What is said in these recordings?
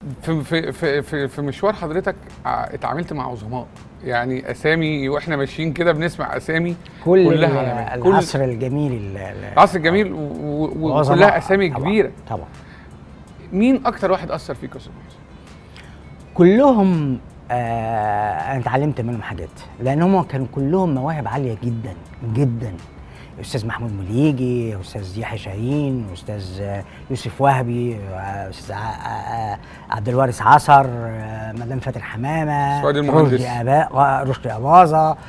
في في في في, في مشوار حضرتك ع- اتعاملت مع عظماء يعني اسامي واحنا ماشيين كده بنسمع اسامي كل كلها ال- علامات. كل- العصر الجميل ال- ال- العصر الجميل و- و- وعظماء وكلها اسامي طبعاً، كبيره طبعا مين اكتر واحد اثر فيك يا استاذ محسن كلهم آه انا اتعلمت منهم حاجات لان هم كانوا كلهم مواهب عاليه جدا جدا استاذ محمود مليجي استاذ يحيى شاهين استاذ آه، يوسف وهبي آه، استاذ ع- آه، عبد الوارث عصر آه، مدام فاتن حمامه سعاد المهندس. رشدي أبا- آه، رشدي اباظه آه،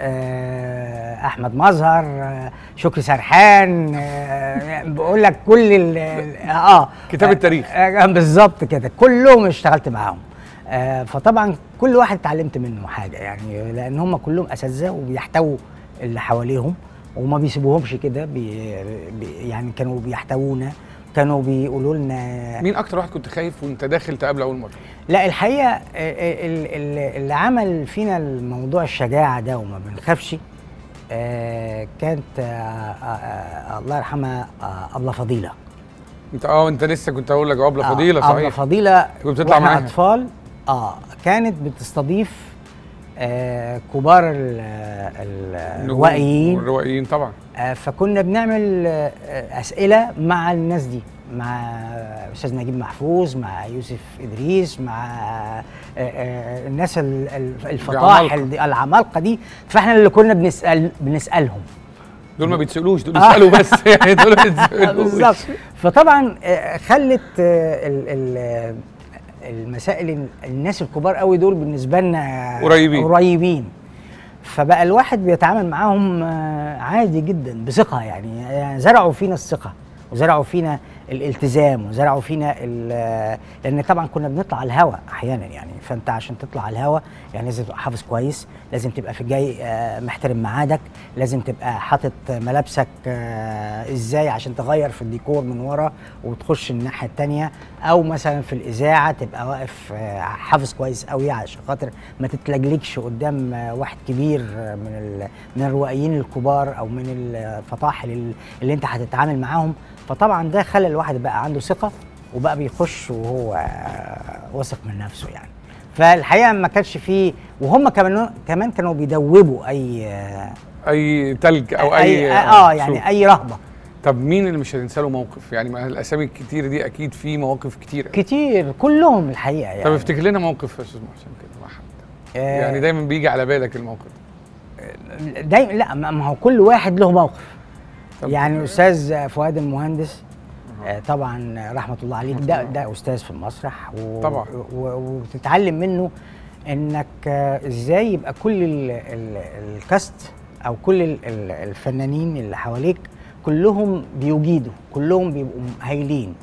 آه، احمد مظهر آه، شكري سرحان آه، بقول لك كل ال- ال- اه كتاب آه، التاريخ. آه، بالظبط كده كلهم اشتغلت معاهم آه، فطبعا كل واحد اتعلمت منه حاجه يعني لان هم كلهم اساتذه وبيحتووا اللي حواليهم وما بيسيبوهمش كده بي بي يعني كانوا بيحتوونا كانوا بيقولوا لنا مين اكتر واحد كنت خايف وانت داخل تقابله اول مره لا الحقيقه آه، آه، ال- ال- اللي عمل فينا الموضوع الشجاعه ده وما بنخافش آه، كانت آه، آه، آه، الله يرحمها آه، ابله فضيله انت اه انت لسه كنت هقول لك ابله آه، فضيله أبلة صحيح فضيلة كنت بتطلع وإحنا معاها. أطفال اه كانت بتستضيف آه كبار ال- ال- الروائيين الروائيين طبعا آه فكنا بنعمل آه أسئلة مع الناس دي مع أستاذ نجيب محفوظ مع يوسف إدريس مع آه آه الناس ال- ال- الفطاحل العمالقة. دي العمالقة دي فاحنا اللي كنا بنسأل بنسألهم دول ما بيتسالوش دول آه. يسالوا بس يعني دول ما بيتسالوش بالظبط فطبعا آه، خلت آه، ال- ال- المسائل ال- الناس الكبار قوي دول بالنسبه لنا قريبين. قريبين فبقى الواحد بيتعامل معاهم آه، عادي جدا بثقه يعني يعني زرعوا فينا الثقه وزرعوا فينا الالتزام وزرعوا فينا ال- لان طبعا كنا بنطلع على الهوا احيانا يعني فانت عشان تطلع على الهوا يعني لازم تبقى حافظ كويس لازم تبقى في الجاي آه، محترم ميعادك لازم تبقى حاطط ملابسك آه، ازاي عشان تغير في الديكور من ورا وتخش الناحيه التانية او مثلا في الاذاعه تبقى واقف آه، حافظ كويس قوي عشان خاطر ما تتلجلجش قدام آه، واحد كبير آه، من ال- من الروائيين الكبار او من الفطاحل ال- اللي انت هتتعامل معاهم فطبعا ده خلى الواحد بقى عنده ثقه وبقى بيخش وهو آه، واثق من نفسه يعني فالحقيقه ما كانش فيه وهم كمان كمان كانوا بيدوبوا اي آه، اي تلج او اي, اه شوف. يعني اي رهبه طب مين اللي مش هتنسى له موقف يعني مع الاسامي الكتير دي اكيد في مواقف كتير كتير كلهم الحقيقه يعني طب افتكر لنا موقف يا استاذ محسن كده واحد آه، يعني دايما بيجي على بالك الموقف ده دايما لا ما ما هو كل واحد له موقف طب- يعني استاذ فؤاد المهندس آه، طبعا رحمه الله عليه ده ده استاذ في المسرح و طبعا. و وتتعلم منه انك آه، ازاي يبقى كل ال ال الكاست او كل ال ال الفنانين اللي حواليك كلهم بيجيدوا كلهم بيبقوا هايلين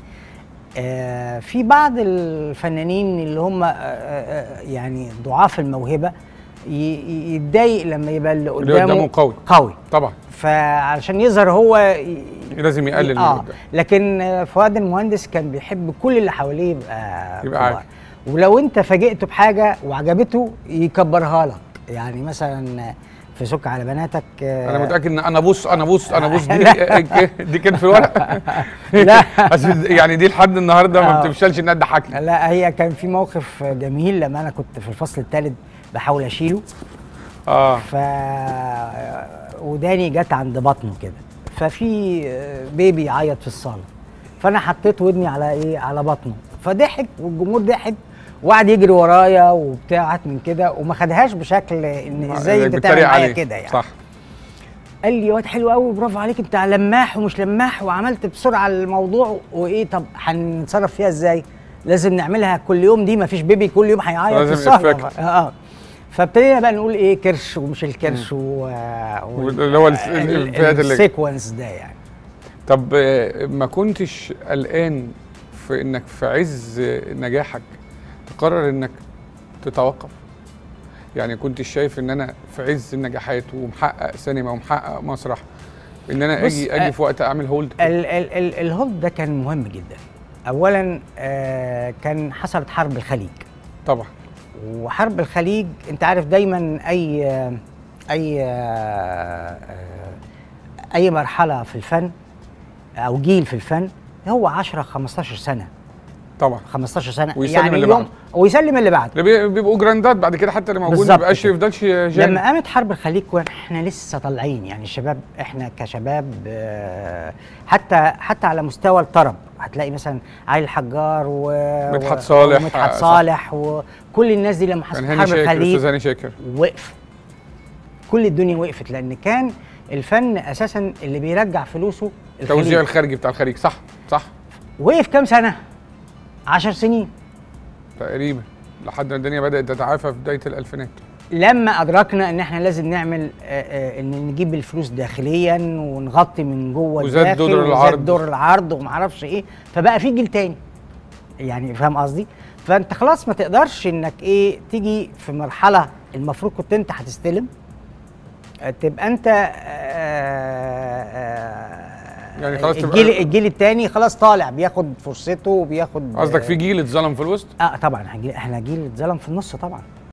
آه، في بعض الفنانين اللي هم آه، آه، يعني ضعاف الموهبه ي- ي- يتضايق لما يبقى اللي اللي قدامه قدامه قوي. قوي طبعا فعشان يظهر هو ي- لازم يقلل من اه قدام. لكن آه، فؤاد المهندس كان بيحب كل اللي حواليه يبقى يبقى كبار. عادي. ولو انت فاجئته بحاجه وعجبته يكبرها لك يعني مثلا في سك على بناتك آه، انا متاكد ان انا بص انا بص انا بص دي لا. دي كان في الورق لا. أصل يعني دي لحد النهارده ما آه. بتفشلش انها تضحكني لا هي كان في موقف جميل لما انا كنت في الفصل الثالث بحاول اشيله اه ف وداني جت عند بطنه كده ففي بيبي يعيط في الصاله فانا حطيت ودني على ايه على بطنه فضحك والجمهور ضحك وقعد يجري ورايا وبتاع من كده وما خدهاش بشكل ان ازاي انت تعمل بتتريق معايا عليه. كده يعني صح قال لي يا واد حلو قوي برافو عليك انت لماح ومش لماح وعملت بسرعه الموضوع وايه طب هنتصرف فيها ازاي؟ لازم نعملها كل يوم دي مفيش بيبي كل يوم هيعيط في لازم السهره إفكت. اه اه فابتدينا بقى نقول ايه كرش ومش الكرش و اللي هو الس- الفئات اللي- السيكونس ده يعني طب آه، ما كنتش قلقان في انك في عز نجاحك تقرر انك تتوقف يعني كنت شايف ان انا في عز النجاحات ومحقق سينما ومحقق مسرح ان انا بص، اجي اجي في وقت اعمل هولد ال ال ال الهولد ده كان مهم جدا اولا آه كان حصلت حرب الخليج طبعا وحرب الخليج انت عارف دايما اي اي اي مرحله في الفن او جيل في الفن هو 10 15 سنه طبعا 15 سنه ويسلم يعني اللي اليوم بعده. ويسلم اللي بعده ده بي- بيبقوا جراندات بعد كده حتى اللي موجود ما بالظبط بقاش كده. يفضلش لما جامد قامت حرب الخليج واحنا لسه طالعين يعني الشباب احنا كشباب آه، حتى حتى على مستوى الطرب هتلاقي مثلا علي الحجار و مدحت و- صالح، ومدحت آه، صح. صالح وكل الناس دي لما كان حصلت هاني حرب شاكر الخليج استاذ هاني شاكر وقف كل الدنيا وقفت لان كان الفن اساسا اللي بيرجع فلوسه التوزيع الخليج الخارجي بتاع الخليج صح صح وقف كام سنه؟ عشر سنين تقريبا لحد ما الدنيا بدات تتعافى في بدايه الالفينات لما ادركنا ان احنا لازم نعمل آه، آه، ان نجيب الفلوس داخليا ونغطي من جوه وزاد الداخل دور وزاد العرض. دور العرض ومعرفش ايه فبقى في جيل تاني يعني فاهم قصدي فانت خلاص ما تقدرش انك ايه تيجي في مرحله المفروض كنت انت هتستلم آه، تبقى انت آه، آه، يعني خلاص تبقى- الجيل الجيل التاني خلاص طالع بياخد فرصته وبياخد قصدك في جيل اتظلم في الوسط اه طبعا هجي- احنا جيل اتظلم في النص طبعا